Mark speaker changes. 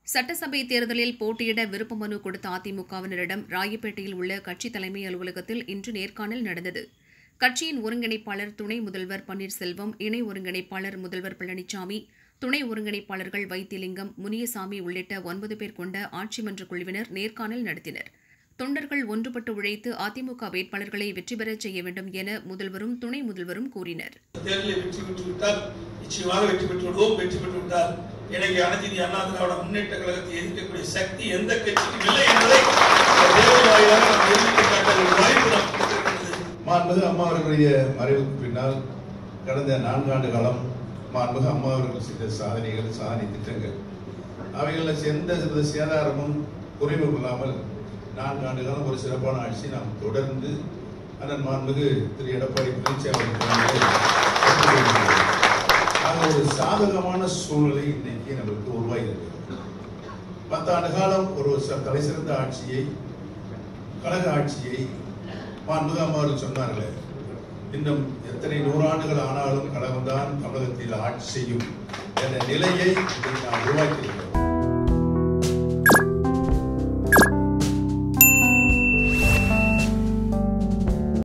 Speaker 1: சட்டசபை தேர்தலில் போட்டியிட விருப்ப மனு கொடுத்த அதிமுகவினரிடம் ராயப்பேட்டையில் உள்ள கட்சி தலைமை அலுவலகத்தில் இன்று நேர்காணல் நடந்தது கட்சியின் ஒருங்கிணைப்பாளர் துணை முதல்வர் பன்னீர்செல்வம் இணை ஒருங்கிணைப்பாளர் முதல்வர் பழனிசாமி துணை ஒருங்கிணைப்பாளர்கள் வைத்திலிங்கம் முனியசாமி உள்ளிட்ட ஒன்பது பேர் கொண்ட ஆட்சி மன்ற குழுவினர் நேர்காணல் நடத்தினர் தொண்டர்கள் ஒன்றுபட்டு உழைத்து அதிமுக வேட்பாளர்களை வெற்றி பெறச் செய்ய வேண்டும் என முதல்வரும் துணை முதல்வரும் கூறினர்
Speaker 2: தேர்தலில் வெற்றி பெற்று விட்டால் நிச்சயமாக வெற்றி பெற்று விடுவோம் வெற்றி பெற்று விட்டால் எனக்கு அனைத்து இந்திய அண்ணா திராவிட முன்னேற்ற கழகத்தை எதிர்க்கக்கூடிய சக்தி எந்த கட்சிக்கும் இல்லை என்பதை இந்த தேர்தல் வாயிலாக நாம் நிரூபித்து காட்ட ஒரு வாய்ப்பு நமக்கு கிடைத்திருக்கிறது.
Speaker 3: மாண்புமிகு அம்மா அவர்களுடைய மறைவுக்கு பின்னால் கடந்த நான்காண்டு காலம் மாண்புமிகு அம்மா அவர்கள் செய்த சாதனைகள் சாதனை திட்டங்கள் அவைகளில் எந்த வித சேதாரமும் குறைவும் இல்லாமல் நான்காண்டு காலம் ஒரு சிறப்பான ஆட்சி நாம் தொடர்ந்து அண்ணன் மாண்புமிகு திரு எடப்பாடி பழனிசாமி அவர்கள் தலைமையில் ஆக ஒரு சாதகமான சூழ்நிலை இன்னைக்கு நமக்கு உருவாகி இருக்கிறது பத்தாண்டு காலம் ஒரு ச- தலை சிறந்த ஆட்சியை கழக ஆட்சியை மாண்புமிகு அம்மா அவர்கள் சொன்னார்களே இன்னும் எத்தனை நூறாண்டுகள் ஆனாலும் கழகம்தான் தமிழகத்தில் ஆட்சி செய்யும் என்ற நிலையை இன்றைக்கு நாம் உருவாக்கியிருக்கிறோம்